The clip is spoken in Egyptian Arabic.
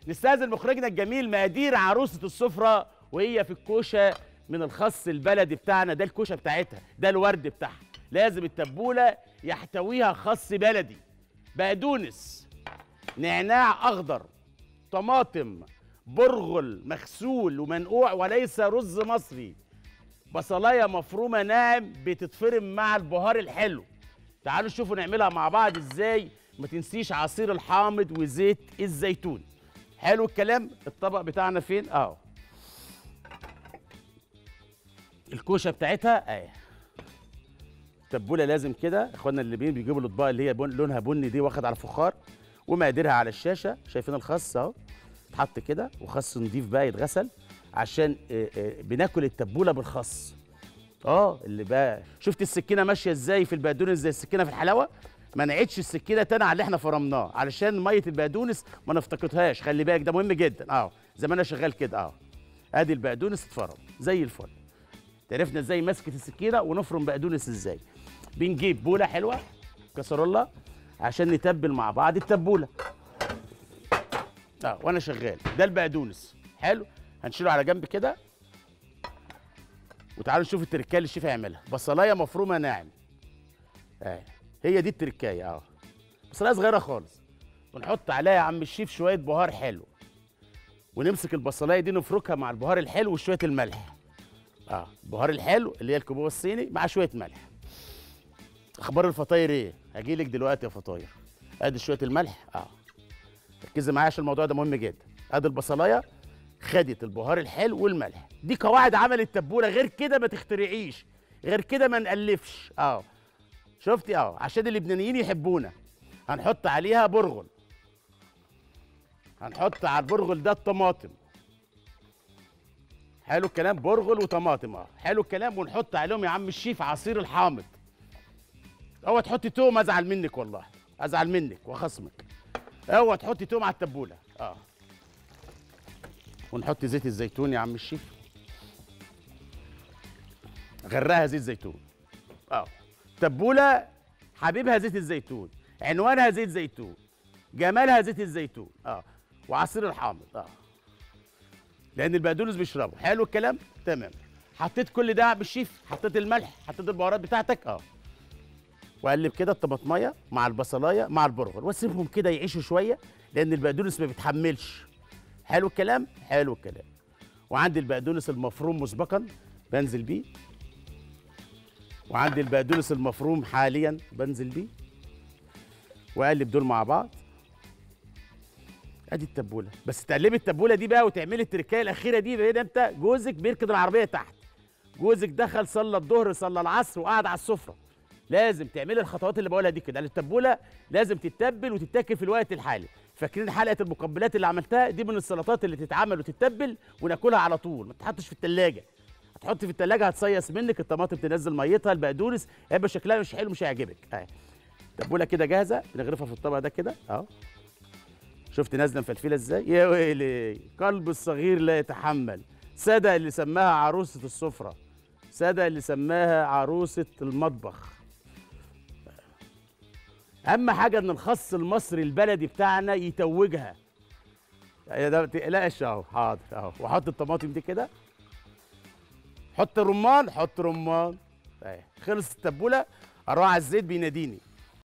نستاذن مخرجنا الجميل مقادير عروسه السفره وهي في الكوشه من الخس البلدي بتاعنا ده الكوشه بتاعتها ده الورد بتاعها لازم التبوله يحتويها خس بلدي بقدونس نعناع اخضر طماطم برغل مغسول ومنقوع وليس رز مصري بصلايه مفرومه ناعم بتتفرم مع البهار الحلو تعالوا شوفوا نعملها مع بعض ازاي ما تنسيش عصير الحامض وزيت الزيتون حلو الكلام الطبق بتاعنا فين اهو الكوشه بتاعتها اهي التبوله لازم كده اخواننا اللي بين بيجيبوا الاطباق اللي هي بن لونها بني دي واخد على فخار ومقاديرها على الشاشه شايفين الخس اهو اتحط كده وخس نضيف بقى يتغسل عشان آه، آه، بناكل التبوله بالخس اه اللي بقى شفت السكينه ماشيه ازاي في البقدونس زي السكينه في الحلاوه ما نعيدش السكينه تاني على اللي احنا فرمناه علشان ميه البقدونس ما نفتقدهاش خلي بالك ده مهم جدا اه زي ما انا شغال كده اه ادي البقدونس اتفرم زي الفل عرفنا ازاي مسكه السكينه ونفرم بقدونس ازاي بنجيب بوله حلوه كسرولة عشان نتبل مع بعض التبوله اه وانا شغال ده البقدونس حلو هنشيله على جنب كده وتعالوا نشوف التركايه اللي الشيف هيعملها بصلايه مفرومه ناعم اه هي دي التركايه اه بصلايه صغيره خالص ونحط عليها يا عم الشيف شويه بهار حلو ونمسك البصلايه دي نفركها مع البهار الحلو وشويه الملح اه البهار الحلو اللي هي الكبوه الصيني مع شويه ملح اخبار الفطاير ايه هجيلك دلوقتي يا فطاير ادي شويه الملح اه ركزي معايا عشان الموضوع ده مهم جدا ادي البصلايه خدت البهار الحلو والملح دي قواعد عمل التبوله غير كده ما تخترعيش غير كده ما نالفش اه شفتي اه عشان اللبنانيين يحبونا هنحط عليها برغل هنحط على البرغل ده الطماطم حلو الكلام برغل وطماطم اه حلو الكلام ونحط عليهم يا عم الشيف عصير الحامض اوعى تحطي توم ازعل منك والله ازعل منك واخصمك اوعى تحطي توم على التبوله اه ونحط زيت الزيتون يا عم الشيف غرقها زيت زيتون اه تبوله حبيبها زيت الزيتون عنوانها زيت زيتون جمالها زيت الزيتون اه وعصير الحامض اه لان البقدونس بيشربه حلو الكلام تمام حطيت كل ده يا عم الشيف حطيت الملح حطيت البهارات بتاعتك اه واقلب كده الطماطميه مع البصلايه مع البرغل واسيبهم كده يعيشوا شويه لان البقدونس ما بيتحملش حلو الكلام حلو الكلام وعندي البقدونس المفروم مسبقا بنزل بيه وعندي البقدونس المفروم حاليا بنزل بيه واقلب دول مع بعض ادي التبوله بس تقلبي التبوله دي بقى وتعملي التركايه الاخيره دي بين انت جوزك بيركض العربيه تحت جوزك دخل صلى الظهر صلى العصر وقعد على السفره لازم تعملي الخطوات اللي بقولها دي كده التبوله لازم تتبل وتتاكل في الوقت الحالي فاكرين حلقه المقبلات اللي عملتها دي من السلطات اللي تتعمل وتتبل وناكلها على طول ما تتحطش في التلاجة هتحط في التلاجة هتصيص منك الطماطم تنزل ميتها البقدونس هيبقى شكلها مش حلو مش هيعجبك اهي تبوله كده جاهزه بنغرفها في الطبق ده كده اهو شفت نازله مفلفله ازاي يا ويلي قلب الصغير لا يتحمل سادة اللي سماها عروسه السفره سادة اللي سماها عروسه المطبخ اهم حاجه ان الخس المصري البلدي بتاعنا يتوجها يا ده ما تقلقش اهو حاضر اهو واحط الطماطم دي كده حط رمان حط رمان اهي خلص التبوله اروح على الزيت بيناديني